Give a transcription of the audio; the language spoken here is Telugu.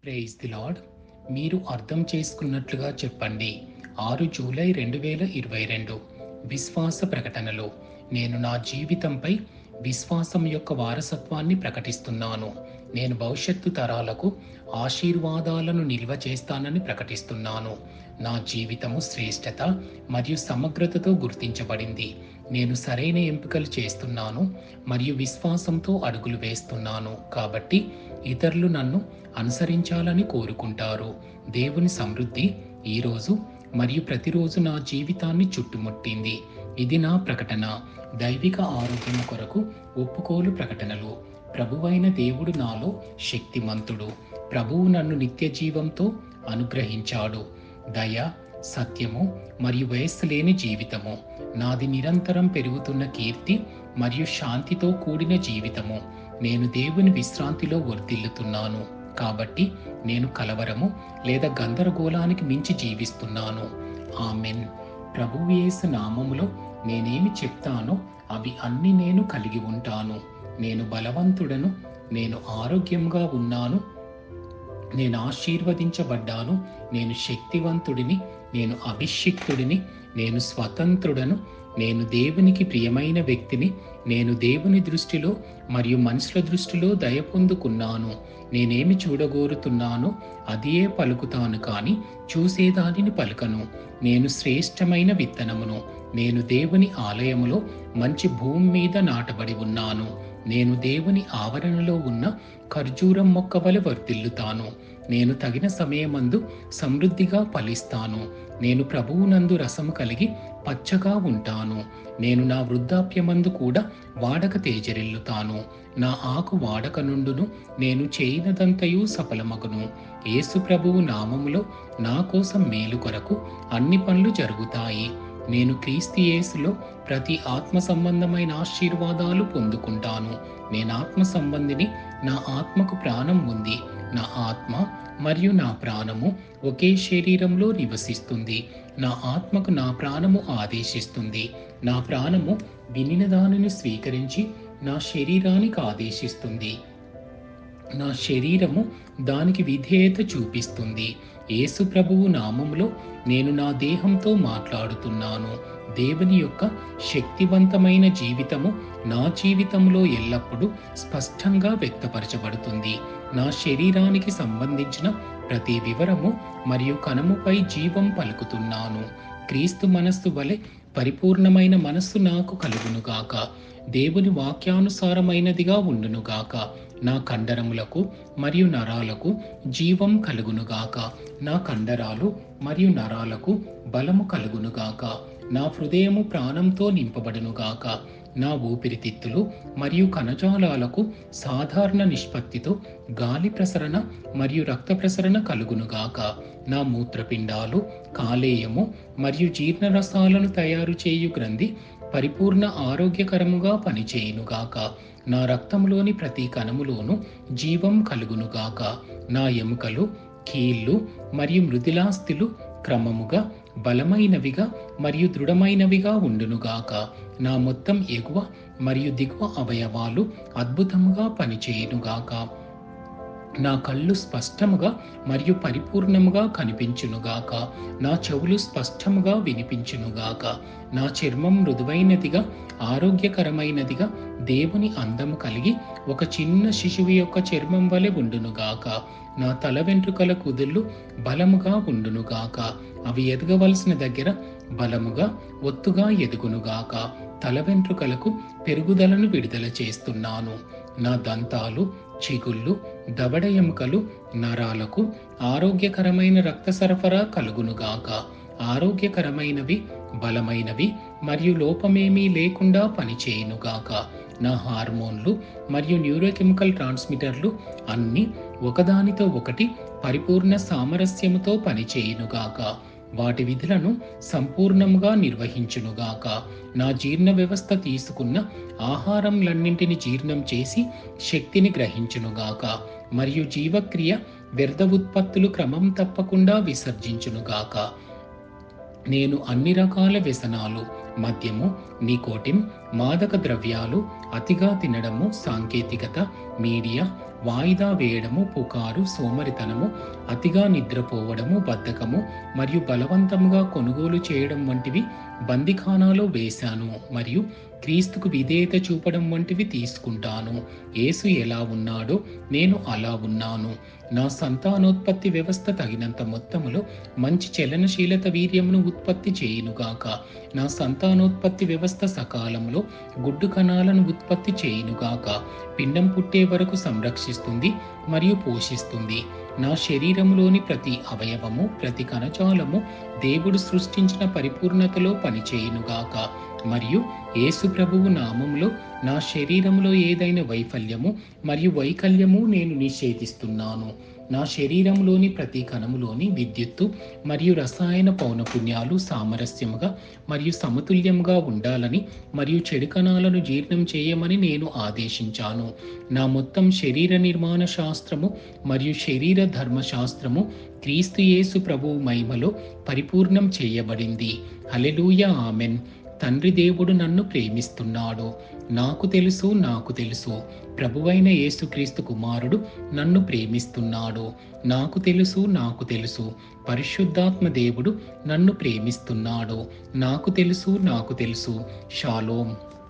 ప్రేజ్ ది లాడ్ మీరు అర్థం చేసుకున్నట్లుగా చెప్పండి ఆరు జూలై రెండు వేల ఇరవై రెండు విశ్వాస ప్రకటనలో నేను నా జీవితంపై విశ్వాసం యొక్క వారసత్వాన్ని ప్రకటిస్తున్నాను నేను భవిష్యత్తు తరాలకు ఆశీర్వాదాలను నిల్వ చేస్తానని ప్రకటిస్తున్నాను నా జీవితము శ్రేష్టత మరియు సమగ్రతతో గుర్తించబడింది నేను సరైన ఎంపికలు చేస్తున్నాను మరియు విశ్వాసంతో అడుగులు వేస్తున్నాను కాబట్టి ఇతరులు నన్ను అనుసరించాలని కోరుకుంటారు దేవుని సమృద్ధి ఈరోజు మరియు ప్రతిరోజు నా జీవితాన్ని చుట్టుముట్టింది ఇది నా ప్రకటన దైవిక ఆరోగ్యం కొరకు ఒప్పుకోలు ప్రకటనలు ప్రభువైన దేవుడు నాలో శక్తిమంతుడు ప్రభువు నన్ను నిత్య జీవంతో అనుగ్రహించాడు దయ సత్యము మరియు వయస్సు లేని జీవితము నాది నిరంతరం పెరుగుతున్న కీర్తి మరియు శాంతితో కూడిన జీవితము నేను దేవుని విశ్రాంతిలో వర్ధిల్లుతున్నాను కాబట్టి నేను కలవరము లేదా గందరగోళానికి మించి జీవిస్తున్నాను ఆమెన్ ప్రభువు యేసు నామములో నేనేమి చెప్తానో అవి అన్ని నేను కలిగి ఉంటాను నేను బలవంతుడను నేను ఆరోగ్యంగా ఉన్నాను నేను ఆశీర్వదించబడ్డాను నేను శక్తివంతుడిని నేను అభిషిక్తుడిని నేను స్వతంత్రుడను నేను దేవునికి ప్రియమైన వ్యక్తిని నేను దేవుని దృష్టిలో మరియు మనుషుల దృష్టిలో దయ పొందుకున్నాను నేనేమి చూడగోరుతున్నానో అదియే పలుకుతాను కానీ చూసేదానిని పలుకను నేను శ్రేష్టమైన విత్తనమును నేను దేవుని ఆలయములో మంచి భూమి మీద నాటబడి ఉన్నాను నేను దేవుని ఆవరణలో ఉన్న ఖర్జూరం మొక్క వలె వర్తిల్లుతాను నేను తగిన సమయమందు సమృద్ధిగా ఫలిస్తాను నేను ప్రభువునందు రసము కలిగి పచ్చగా ఉంటాను నేను నా వృద్ధాప్యమందు కూడా వాడక తేజరిల్లుతాను నా ఆకు వాడక నుండును నేను చేయనదంతయు సఫలమగును యేసు ప్రభువు నామములో నా కోసం మేలు కొరకు అన్ని పనులు జరుగుతాయి నేను క్రీస్తు యేసులో ప్రతి ఆత్మ సంబంధమైన ఆశీర్వాదాలు పొందుకుంటాను నేను ఆత్మ సంబంధిని నా ఆత్మకు ప్రాణం ఉంది నా ఆత్మ మరియు నా ప్రాణము ఒకే శరీరంలో నివసిస్తుంది నా ఆత్మకు నా ప్రాణము ఆదేశిస్తుంది నా ప్రాణము వినిన దానిని స్వీకరించి నా శరీరానికి ఆదేశిస్తుంది నా శరీరము దానికి విధేయత చూపిస్తుంది యేసు ప్రభువు నామములో నేను నా దేహంతో మాట్లాడుతున్నాను దేవుని యొక్క శక్తివంతమైన జీవితము నా జీవితంలో ఎల్లప్పుడూ స్పష్టంగా వ్యక్తపరచబడుతుంది నా శరీరానికి సంబంధించిన ప్రతి వివరము మరియు కణముపై జీవం పలుకుతున్నాను క్రీస్తు మనస్సు వలె పరిపూర్ణమైన మనస్సు నాకు కలుగునుగాక దేవుని వాక్యానుసారమైనదిగా ఉండునుగాక నా కండరములకు మరియు నరాలకు జీవం కలుగునుగాక నా కండరాలు మరియు నరాలకు బలము కలుగునుగాక నా హృదయము ప్రాణంతో నింపబడునుగాక నా ఊపిరితిత్తులు మరియు కణజాలాలకు సాధారణ నిష్పత్తితో గాలి ప్రసరణ మరియు రక్త ప్రసరణ కలుగునుగాక నా మూత్రపిండాలు కాలేయము మరియు జీర్ణరసాలను తయారు చేయు గ్రంథి పరిపూర్ణ ఆరోగ్యకరముగా పనిచేయునుగాక నా రక్తంలోని ప్రతి కణములోను జీవం కలుగునుగాక నా ఎముకలు కీళ్ళు మరియు మృదులాస్థులు క్రమముగా బలమైనవిగా మరియు దృఢమైనవిగా ఉండునుగాక నా మొత్తం ఎగువ మరియు దిగువ అవయవాలు అద్భుతముగా పనిచేయునుగాక నా కళ్ళు స్పష్టముగా మరియు పరిపూర్ణముగా కనిపించునుగాక నా చెవులు స్పష్టముగా వినిపించునుగాక నా చర్మం మృదువైనదిగా ఆరోగ్యకరమైనదిగా దేవుని అందము కలిగి ఒక చిన్న శిశువు యొక్క చర్మం వలె ఉండునుగాక నా తల వెంట్రుకల కుదుళ్ళు బలముగా ఉండునుగాక అవి ఎదగవలసిన దగ్గర బలముగా ఒత్తుగా ఎదుగునుగాక తల వెంట్రుకలకు పెరుగుదలను విడుదల చేస్తున్నాను నా దంతాలు చిగుళ్ళు దవడ ఎముకలు నరాలకు ఆరోగ్యకరమైన రక్త సరఫరా కలుగునుగాక ఆరోగ్యకరమైనవి బలమైనవి మరియు లోపమేమీ లేకుండా పనిచేయునుగాక నా హార్మోన్లు మరియు న్యూరోకెమికల్ ట్రాన్స్మిటర్లు అన్ని ఒకదానితో ఒకటి పరిపూర్ణ సామరస్యముతో పనిచేయునుగాక వాటి విధులను సంపూర్ణముగా నిర్వహించునుగాక నా జీర్ణ వ్యవస్థ తీసుకున్న ఆహారంలన్నింటిని జీర్ణం చేసి శక్తిని గ్రహించునుగాక మరియు జీవక్రియ వ్యర్థ ఉత్పత్తులు క్రమం తప్పకుండా విసర్జించునుగాక నేను అన్ని రకాల వ్యసనాలు మద్యము నికోటిన్ మాదక ద్రవ్యాలు అతిగా తినడము సాంకేతికత మీడియా వాయిదా వేయడము పుకారు సోమరితనము అతిగా నిద్రపోవడము బద్ధకము మరియు బలవంతంగా కొనుగోలు చేయడం వంటివి బందిఖానాలో వేశాను మరియు క్రీస్తుకు విధేయత చూపడం వంటివి తీసుకుంటాను యేసు ఎలా ఉన్నాడో నేను అలా ఉన్నాను నా సంతానోత్పత్తి వ్యవస్థ తగినంత మొత్తములో మంచి చలనశీలత వీర్యమును ఉత్పత్తి చేయునుగాక నా సంతానోత్పత్తి వ్యవస్థ సకాలంలో గుడ్డు కణాలను ఉత్పత్తి చేయునుగాక పిండం పుట్టే వరకు సంరక్షిస్తుంది మరియు పోషిస్తుంది నా శరీరములోని ప్రతి అవయవము ప్రతి కణజాలము దేవుడు సృష్టించిన పరిపూర్ణతలో పనిచేయునుగాక మరియు యేసు ప్రభువు నామంలో నా శరీరంలో ఏదైన వైఫల్యము మరియు వైకల్యము నేను నిషేధిస్తున్నాను నా శరీరంలోని ప్రతి కణములోని విద్యుత్తు మరియు రసాయన పౌనపుణ్యాలు సామరస్యముగా మరియు సమతుల్యంగా ఉండాలని మరియు చెడు కణాలను జీర్ణం చేయమని నేను ఆదేశించాను నా మొత్తం శరీర నిర్మాణ శాస్త్రము మరియు శరీర ధర్మశాస్త్రము క్రీస్తు యేసు ప్రభువు మహిమలో పరిపూర్ణం చేయబడింది హలెలూయ ఆమెన్ తండ్రి దేవుడు నన్ను ప్రేమిస్తున్నాడు నాకు తెలుసు నాకు తెలుసు ప్రభువైన యేసుక్రీస్తు కుమారుడు నన్ను ప్రేమిస్తున్నాడు నాకు తెలుసు నాకు తెలుసు పరిశుద్ధాత్మ దేవుడు నన్ను ప్రేమిస్తున్నాడు నాకు తెలుసు నాకు తెలుసు షాలోం